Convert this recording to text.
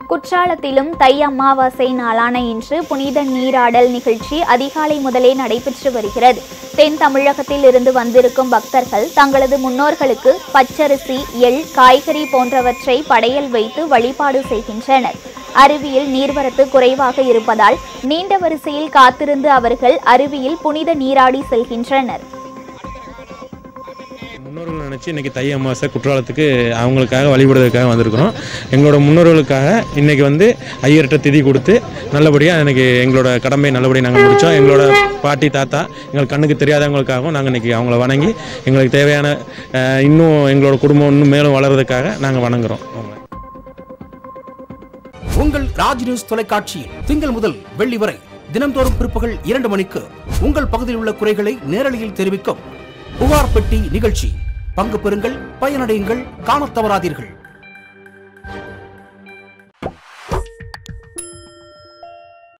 குற்றாலத்திலும் தை அமாவாசை நாளான இன்று புனித நீராடல் நிகழ்ச்சி அதிகாலை முதலே நடைபெற்று வருகிறது தென் தமிழகத்தில் இருந்து வந்திருக்கும் பக்தர்கள் தங்களது முன்னோர்களுக்கு பச்சரிசி எள் காய்கறி போன்றவற்றை படையல் வைத்து வழிபாடு செய்கின்றனர் அருவியில் நீர்வரத்து குறைவாக இருப்பதால் நீண்ட வரிசையில் காத்திருந்து அவர்கள் அருவியில் புனித நீராடி செல்கின்றனர் முன்னோர்கள் நினச்சி இன்னைக்கு தை அமாவாசை குற்றாலத்துக்கு அவங்களுக்காக வழிபடுறதுக்காக வந்திருக்கிறோம் எங்களோட முன்னோர்களுக்காக இன்னைக்கு வந்து ஐயர்கிட்ட திதி கொடுத்து நல்லபடியாக எனக்கு எங்களோட கடமையை நல்லபடியாக நாங்கள் முடித்தோம் எங்களோட பாட்டி தாத்தா எங்களுக்கு கண்ணுக்கு தெரியாதவங்களுக்காகவும் நாங்கள் இன்னைக்கு அவங்கள வணங்கி எங்களுக்கு தேவையான அஹ், இன்னும் எங்களோட குடும்பம் இன்னும் மேலும் வளர்றதுக்காக நாங்கள் வணங்குறோம் அவங்கள உங்கள் ராஜ் நியூஸ் தொலைக்காட்சியில் திங்கள் முதல் வெள்ளி வரை தினம்தோறும் பிற்பகல் இரண்டு மணிக்கு உங்கள் பகுதியில் உள்ள குறைகளை நேரலையில் தெரிவிக்கும் புகார் பெட்டி நிகழ்ச்சி பங்கு பெறுங்கள் பயனடையுங்கள் காணத் தவறாதீர்கள்